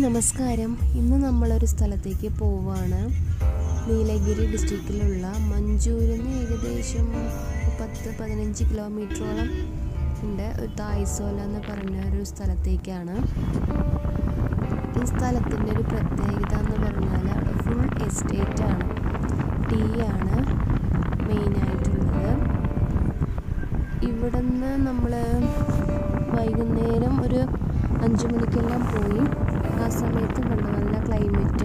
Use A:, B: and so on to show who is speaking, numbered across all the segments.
A: നമസ്കാരം ഇന്ന് നമ്മളൊരു സ്ഥലത്തേക്ക് പോവാണ് നീലഗിരി ഡിസ്ട്രിക്റ്റിലുള്ള മഞ്ചൂരിൽ നിന്ന് ഏകദേശം പത്ത് പതിനഞ്ച് കിലോമീറ്ററോളം ഉണ്ട് ഒരു തായ്സോല എന്ന് പറഞ്ഞ ഒരു സ്ഥലത്തേക്കാണ് ഈ സ്ഥലത്തിൻ്റെ ഒരു പ്രത്യേകത എന്ന് പറഞ്ഞാൽ അവിടെ ഫുൾ എസ്റ്റേറ്റ് ആണ് ടീ ആണ് മെയിനായിട്ടുള്ളത് ഇവിടുന്ന് നമ്മൾ വൈകുന്നേരം ഒരു അഞ്ച് മണിക്കെല്ലാം പോയി ആ സമയത്ത് കണ്ടു നല്ല ക്ലൈമറ്റ്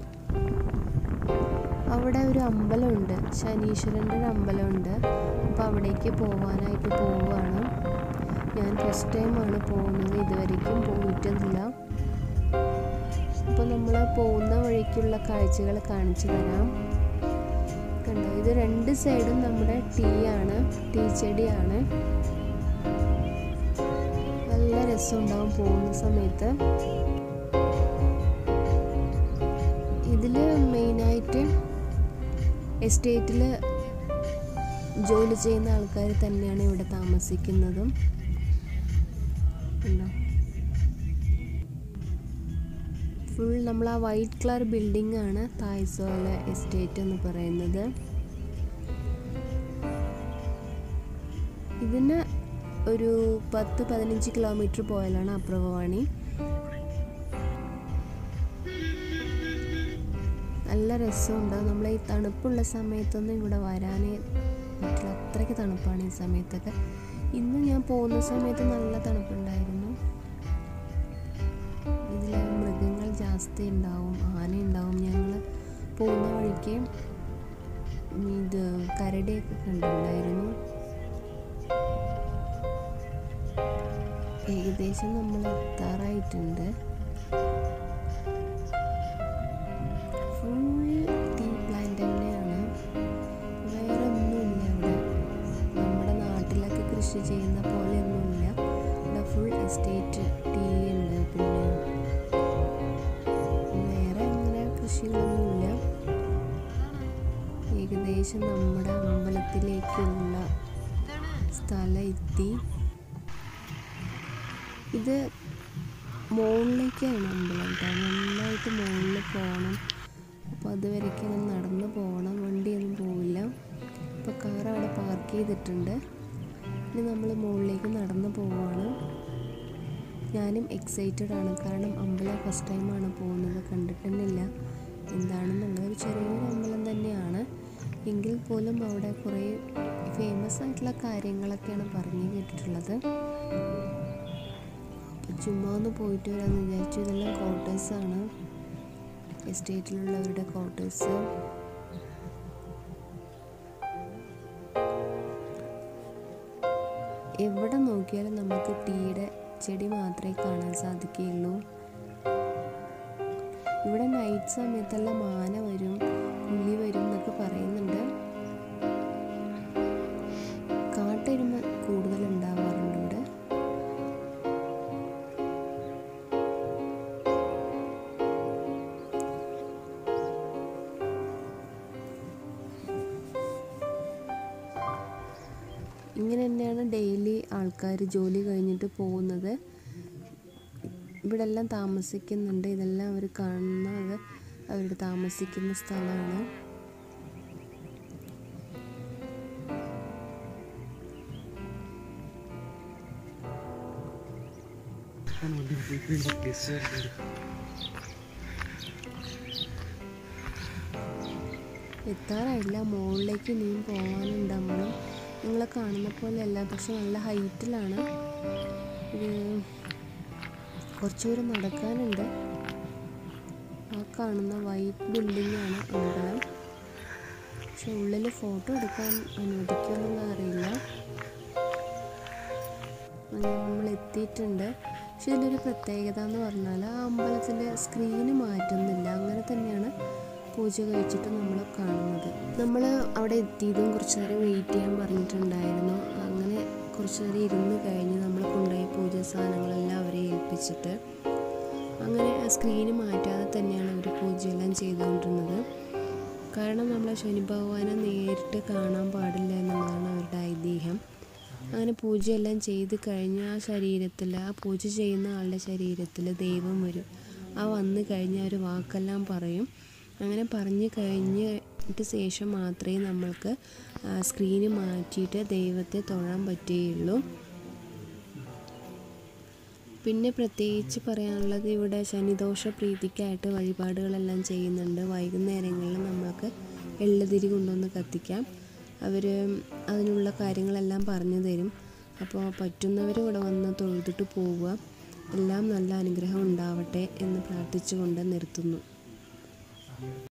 A: അവിടെ ഒരു അമ്പലമുണ്ട് ശനീശ്വരൻ്റെ ഒരു അമ്പലമുണ്ട് അപ്പോൾ അവിടേക്ക് പോകാനായിട്ട് പോവുകയാണ് ഞാൻ ഫസ്റ്റ് ടൈമാണ് പോകുന്നത് ഇതുവരേക്കും പോയിട്ടൊന്നുമില്ല അപ്പോൾ നമ്മൾ പോകുന്ന വഴിക്കുള്ള കാഴ്ചകൾ കാണിച്ചു തരാം കണ്ടോ ഇത് രണ്ട് സൈഡും നമ്മുടെ ടീ ആണ് ടീ ചെടിയാണ് നല്ല രസമുണ്ടാവും പോകുന്ന സമയത്ത് ഇതിൽ മെയിനായിട്ട് എസ്റ്റേറ്റിൽ ജോലി ചെയ്യുന്ന ആൾക്കാർ തന്നെയാണ് ഇവിടെ താമസിക്കുന്നതും ഉണ്ടോ ഫുൾ നമ്മൾ ആ വൈറ്റ് കളർ ബിൽഡിംഗ് ആണ് തായ്സോല എസ്റ്റേറ്റ് എന്ന് പറയുന്നത് ഇതിന് ഒരു പത്ത് പതിനഞ്ച് കിലോമീറ്റർ പോയാലാണ് അപ്രഭവാണി നല്ല രസമുണ്ട് നമ്മൾ ഈ തണുപ്പുള്ള സമയത്തൊന്നും ഇവിടെ വരാനേ പറ്റില്ല അത്രയ്ക്ക് തണുപ്പാണ് ഈ സമയത്തൊക്കെ ഇന്ന് ഞാൻ പോകുന്ന സമയത്ത് നല്ല തണുപ്പുണ്ടായിരുന്നു ഇതിൽ മൃഗങ്ങൾ ജാസ്തി ഉണ്ടാവും ആന ഉണ്ടാവും ഞങ്ങൾ പോകുന്ന വഴിക്ക് ഇത് കരടിയൊക്കെ കണ്ടിട്ടുണ്ടായിരുന്നു ഏകദേശം നമ്മൾ എത്താറായിട്ടുണ്ട് ഫുൾ ടീ പ്ലാന്റ് തന്നെയാണ് വേറെ ഒന്നുമില്ല ഇവിടെ നമ്മുടെ നാട്ടിലൊക്കെ കൃഷി ചെയ്യുന്ന പോലെ ഒന്നുമില്ല ഇവിടെ ഫുൾ എസ്റ്റേറ്റ് ടീ ഉണ്ട് പിന്നെ വേറെ അങ്ങനെ കൃഷികളൊന്നുമില്ല ഏകദേശം നമ്മുടെ അമ്പലത്തിലേക്കുള്ള സ്ഥലം എത്തി ഇത് മുകളിലേക്കാണ് അമ്പലം കേട്ടോ നന്നായിട്ട് മുകളിൽ പോകണം അപ്പോൾ അതുവരേക്ക് ഞാൻ നടന്ന് പോകണം വണ്ടിയൊന്നും പോവില്ല അപ്പോൾ കാർ അവിടെ പാർക്ക് ചെയ്തിട്ടുണ്ട് ഇനി നമ്മൾ മുകളിലേക്ക് നടന്ന് പോവാണ് ഞാനും എക്സൈറ്റഡ് ആണ് കാരണം അമ്പലം ഫസ്റ്റ് ടൈമാണ് പോകുന്നത് കണ്ടിട്ടൊന്നുമില്ല എന്താണെന്നുള്ളത് ഒരു ചെറിയൊരു അമ്പലം തന്നെയാണ് എങ്കിൽ പോലും അവിടെ കുറേ ഫേമസ് ആയിട്ടുള്ള കാര്യങ്ങളൊക്കെയാണ് പറഞ്ഞു കേട്ടിട്ടുള്ളത് ചുമ്മാ ഒന്ന് പോയിട്ട് വരാമെന്ന് വിചാരിച്ചു ഇതെല്ലാം ക്വാർട്ടേഴ്സാണ് എസ്റ്റേറ്റിലുള്ളവരുടെ ക്വാർട്ടേഴ്സ് എവിടെ നോക്കിയാലും നമുക്ക് ടീയുടെ ചെടി മാത്രമേ കാണാൻ സാധിക്കുകയുള്ളൂ ഇവിടെ നൈറ്റ് സമയത്തെല്ലാം മാന വരും പുലി വരും എന്നൊക്കെ പറയുന്നുണ്ട് കാട്ടെരുമ കൂടുതൽ ഉണ്ടാവാറുണ്ട് ഇവിടെ ഇങ്ങനെ തന്നെയാണ് ഡെയിലി ആൾക്കാർ ജോലി കഴിഞ്ഞിട്ട് പോകുന്നത് ഇവിടെ എല്ലാം താമസിക്കുന്നുണ്ട് ഇതെല്ലാം അവർ കാണുന്നത് അവരുടെ താമസിക്കുന്ന സ്ഥലമാണ് എത്താറായില്ല മുകളിലേക്ക് ഇനിയും പോകാനുണ്ട് നമ്മളും നിങ്ങളെ കാണുന്ന പോലെയല്ല പക്ഷെ നല്ല ഹൈറ്റിലാണ് ഇത് കുറച്ച് ദൂരം നടക്കാനുണ്ട് ആ കാണുന്ന വൈറ്റ് ബിൽഡിംഗ് ആണ് അമ്പലം പക്ഷെ ഉള്ളിൽ ഫോട്ടോ എടുക്കാൻ അനുവദിക്കുമെന്നുള്ള അറിയില്ല അങ്ങനെ നമ്മൾ എത്തിയിട്ടുണ്ട് പക്ഷെ ഇതിലൊരു പ്രത്യേകത എന്ന് പറഞ്ഞാൽ ആ അമ്പലത്തിൻ്റെ സ്ക്രീന് മാറ്റുന്നില്ല അങ്ങനെ തന്നെയാണ് പൂജ കഴിച്ചിട്ട് നമ്മൾ കാണുന്നത് നമ്മൾ അവിടെ എത്തിയതും കുറച്ച് നേരം വെയിറ്റ് ചെയ്യാൻ പറഞ്ഞിട്ടുണ്ടായിരുന്നു അങ്ങനെ കുറച്ച് നേരം ഇരുന്ന് കഴിഞ്ഞ് നമ്മൾ കൊണ്ടുപോയി പൂജ സാധനങ്ങളെല്ലാം അവരെ ഏൽപ്പിച്ചിട്ട് അങ്ങനെ സ്ക്രീന് മാറ്റാതെ തന്നെയാണ് അവർ പൂജയെല്ലാം ചെയ്തുകൊണ്ടിരുന്നത് കാരണം നമ്മളെ ശനി ഭഗവാനെ നേരിട്ട് കാണാൻ പാടില്ല എന്നുള്ളതാണ് അവരുടെ ഐതിഹ്യം അങ്ങനെ പൂജയെല്ലാം ചെയ്ത് കഴിഞ്ഞ് ആ ശരീരത്തിൽ ആ പൂജ ചെയ്യുന്ന ആളുടെ ശരീരത്തിൽ ദൈവം വരും ആ വന്നു കഴിഞ്ഞ ഒരു വാക്കെല്ലാം പറയും അങ്ങനെ പറഞ്ഞു കഴിഞ്ഞിട്ട് ശേഷം മാത്രമേ നമ്മൾക്ക് സ്ക്രീന് മാറ്റിയിട്ട് ദൈവത്തെ തൊഴാൻ പറ്റുകയുള്ളൂ പിന്നെ പ്രത്യേകിച്ച് പറയാനുള്ളത് ഇവിടെ ശനിദോഷ പ്രീതിക്കായിട്ട് വഴിപാടുകളെല്ലാം ചെയ്യുന്നുണ്ട് വൈകുന്നേരങ്ങളിൽ നമ്മൾക്ക് എള്ളുതിരി കൊണ്ടുവന്ന് കത്തിക്കാം അവർ അതിനുള്ള കാര്യങ്ങളെല്ലാം പറഞ്ഞു തരും അപ്പോൾ പറ്റുന്നവർ ഇവിടെ വന്ന് തൊഴുതിട്ട് പോവുക എല്ലാം നല്ല അനുഗ്രഹം ഉണ്ടാവട്ടെ എന്ന് പ്രാർത്ഥിച്ചുകൊണ്ട് നിർത്തുന്നു